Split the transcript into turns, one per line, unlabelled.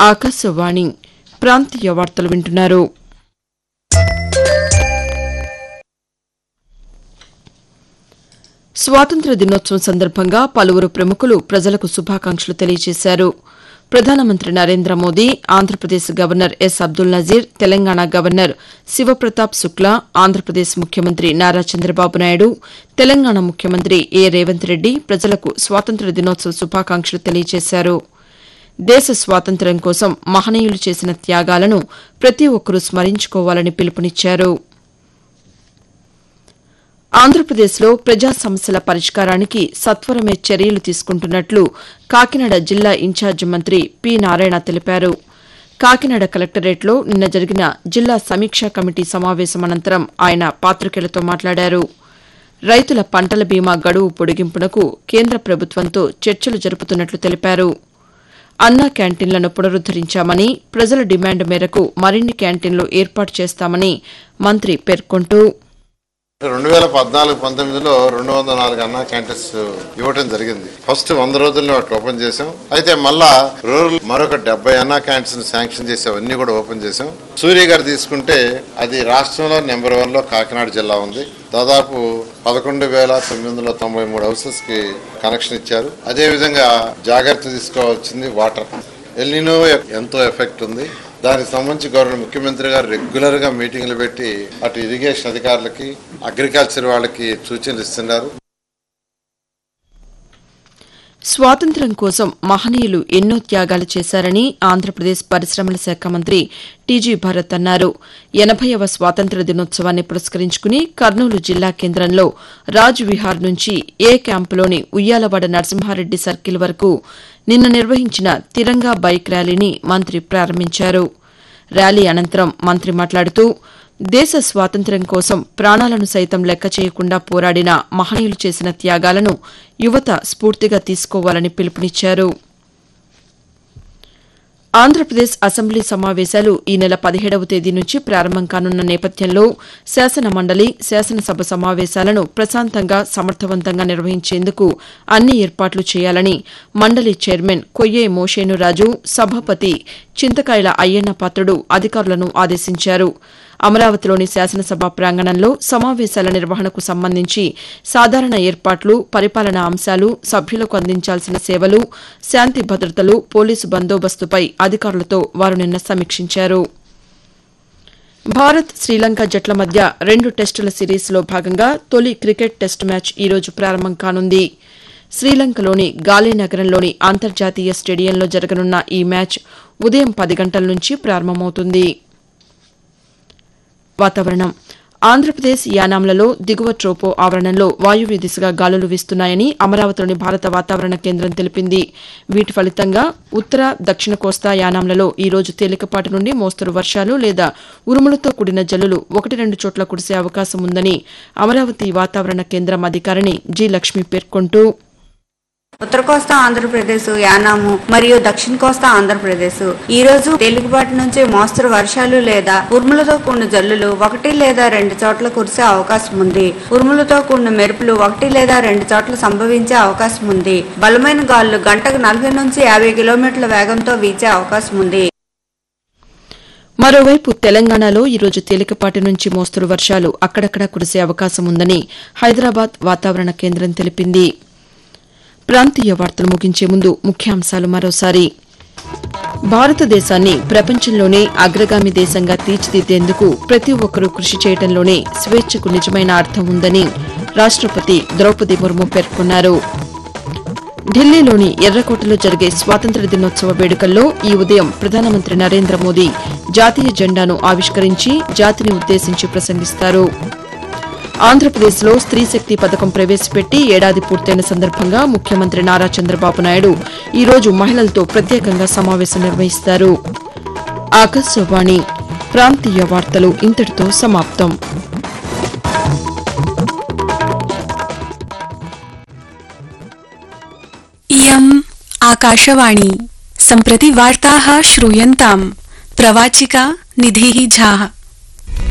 ఆకాశవాణి ప్రాంతీయ వార్తలు వింటున్నారు స్వాతంత్ర దినోత్సవం సందర్భంగా పలువురు ప్రముఖులు ప్రజలకు శుభాకాంక్షలు తెలియజేశారు ప్రధానమంత్రి Narendra Modi Andhra Pradesh governor S Abdul Nazeer Telangana governor Shivpratap Shukla Andhra Pradesh ముఖ్యమంత్రి నారా చంద్రబాబు నాయుడు తెలంగాణ ముఖ్యమంత్రి ఏ రేవంత్ రెడ్డి ప్రజలకు స్వాతంత్ర దినోత్సవ శుభాకాంక్షలు తెలియజేశారు దేశ స్వాతంత్ర్యం కోసం మహనీయులు చేసిన త్యాగాలను ప్రతి ఒక్కరూ స్మరించుకోవాలని పిలుపునిచ్చారు ఆంధ్రప్రదేశ్లో ప్రజా సమస్యల పరిష్కారానికి సత్వరమే చర్యలు తీసుకుంటున్నట్లు కాకినాడ జిల్లా ఇన్ఛార్జి మంత్రి పి నారాయణ తెలిపారు కాకినాడ కలెక్టరేట్లో నిన్న జరిగిన జిల్లా సమీక్షా కమిటీ సమావేశం అనంతరం ఆయన పాతికేయులతో మాట్లాడారు రైతుల పంటల బీమా గడువు పొడిగింపునకు కేంద్ర ప్రభుత్వంతో చర్చలు జరుపుతున్నట్లు తెలిపారు అన్నా క్యాంటీన్లను పునరుద్దరించామని ప్రజల డిమాండ్ మేరకు మరిన్ని క్యాంటీన్లు ఏర్పాటు చేస్తామని మంత్రి పేర్కొంటూ
రెండు వేల పద్నాలుగు పంతొమ్మిదిలో రెండు వందల నాలుగు అన్నా క్యాంటీన్స్ ఇవ్వటం జరిగింది ఫస్ట్ వంద రోజుల్లో వాటిని ఓపెన్ చేసాం అయితే మళ్ళా రూరల్ మరొక డెబ్బై అన్నా క్యాంటీన్స్ శాంక్షన్ చేసి అవన్నీ కూడా ఓపెన్ చేసాం సూర్య గారు తీసుకుంటే అది రాష్ట్రంలో నెంబర్ వన్ లో కాకినాడ జిల్లా ఉంది దాదాపు పదకొండు వేల తొమ్మిది వందల తొంభై మూడు హౌసెస్ కి కనెక్షన్ ఇచ్చారు అదే విధంగా జాగ్రత్త తీసుకోవాల్సింది వాటర్ ఎల్నినో ఎంతో ఎఫెక్ట్ ఉంది దానికి సంబంధించి గవర్నర్ ముఖ్యమంత్రి గారు రెగ్యులర్ గా మీటింగ్లు పెట్టి అటు ఇరిగేషన్ అధికారులకి అగ్రికల్చర్ వాళ్ళకి సూచనలు ఇస్తున్నారు
స్వాతంత్ర్యం కోసం మహనీయులు ఎన్నో త్యాగాలు చేశారని ఆంధ్రప్రదేశ్ పరిశ్రమల శాఖ మంత్రి టీజీ భరత్ అన్నారు ఎనభైవ స్వాతంత్ర్య దినోత్సవాన్ని పురస్కరించుకుని కర్నూలు జిల్లా కేంద్రంలో రాజ్ విహార్ నుంచి ఏ క్యాంపులోని ఉయ్యాలవాడ నరసింహారెడ్డి సర్కిల్ వరకు నిన్న నిర్వహించిన తిరంగా బైక్ ర్యాలీని మంత్రి ప్రారంభించారు ర్యాలీ అనంతరం మంత్రి మాట్లాడుతూ దేశ స్వాతంత్ర్యం కోసం ప్రాణాలను సైతం లెక్క చేయకుండా పోరాడిన మహనీయులు చేసిన త్యాగాలను యువత స్ఫూర్తిగా తీసుకోవాలని పిలుపునిచ్చారు ఆంధ్రప్రదేశ్ అసెంబ్లీ సమావేశాలు ఈ నెల పదిహేడవ తేదీ నుంచి ప్రారంభం కానున్న నేపథ్యంలో శాసన మండలి శాసనసభ సమావేశాలను ప్రశాంతంగా సమర్థవంతంగా నిర్వహించేందుకు అన్ని ఏర్పాట్లు చేయాలని మండలి చైర్మన్ కొయ్యే మోషేనురాజు సభాపతి చింతకాయల అయ్యన్న పాత్రుడు అధికారులను ఆదేశించారు అమరావతిలోని శాసనసభ ప్రాంగణంలో సమావేశాల నిర్వహణకు సంబంధించి సాధారణ ఏర్పాట్లు పరిపాలనా అంశాలు సభ్యులకు అందించాల్సిన సేవలు శాంతి భద్రతలు పోలీసు బందోబస్తుపై అధికారులతో వారు నిన్న సమీక్షించారు భారత్ శ్రీలంక జట్ల మధ్య రెండు టెస్టుల సిరీస్లో భాగంగా తొలి క్రికెట్ టెస్టు మ్యాచ్ ఈరోజు ప్రారంభం కానుంది శ్రీలంకలోని గాలే నగరంలోని అంతర్జాతీయ స్టేడియంలో జరగనున్న ఈ మ్యాచ్ ఉదయం పది గంటల నుంచి ప్రారంభమవుతుంది వాతావరణం ఆంధ్రప్రదేశ్ యానాంలలో దిగువ ట్రోపో ఆవరణంలో వాయువ్య దిశగా గాలులు వీస్తున్నాయని అమరావతిలోని భారత వాతావరణ కేంద్రం తెలిపింది వీటి ఫలితంగా ఉత్తర దక్షిణ కోస్తా యానాంలలో ఈ రోజు తేలికపాటి నుండి మోస్తరు వర్షాలు లేదా ఉరుములతో కూడిన జల్లులు ఒకటి రెండు చోట్ల కురిసే అవకాశం ఉందని అమరావతి వాతావరణ కేంద్రం అధికారిని జి లక్ష్మి పేర్కొంటూ
ఉత్తర కోస్తా ఆంధ్రప్రదేశ్ యానాము మరియు దక్షిణ కోస్తా ఆంధ్రప్రదేశ్ ఈ రోజు తేలికపాటి నుంచి మోస్తరు వర్షాలు లేదా ఉరుములతో కూడిన జల్లులు ఒకటి లేదా రెండు చోట్ల కురిసే అవకాశం ఉంది ఉరుములతో కూడిన మెరుపులు ఒకటి లేదా రెండు చోట్ల సంభవించే అవకాశం ఉంది బలమైన గాలులు గంటకు నలభై నుంచి యాభై కిలోమీటర్ల వేగంతో వీచే అవకాశం ఉంది
మరోవైపు తెలంగాణలో ఈరోజు తేలికపాటి నుంచి మోస్తరు వర్షాలు అక్కడక్కడా కురిసే అవకాశం ఉందని హైదరాబాద్ వాతావరణ కేంద్రం తెలిపింది ప్రాంతీయ వార్తలు ముగించే ముందు ముఖ్యాంశాలు మరోసారి భారతదేశాన్ని ప్రపంచంలోనే అగ్రగామి దేశంగా తీర్చిదిద్దేందుకు ప్రతి ఒక్కరూ కృషి చేయడంలోనే స్వేచ్ఛకు నిజమైన అర్థం ఉందని రాష్టపతి ద్రౌపది ముర్ము పేర్కొన్నారు ఢిల్లీలోని ఎర్రకోటలో జరిగే స్వాతంత్ర దినోత్సవ వేడుకల్లో ఈ ఉదయం ప్రధానమంత్రి నరేంద్ర మోదీ జాతీయ జెండాను ఆవిష్కరించి జాతిని ఉద్దేశించి ప్రసంగిస్తారు ఆంధ్రప్రదేశ్లో స్త్రీ శక్తి పథకం ప్రవేశపెట్టి ఏడాది పూర్తయిన సందర్భంగా ముఖ్యమంత్రి నారా చంద్రబాబు నాయుడు ఈ రోజు మహిళలతో ప్రత్యేకంగా సమావేశం నిర్వహిస్తారు ఆకాశవాణి ప్రాంతీయ వార్తలు ఇంతటితో సమాప్తం
इयम् आकाशवाणी सम्प्रति वार्ताः श्रूयन्ताम् प्रवाचिका निधिः झा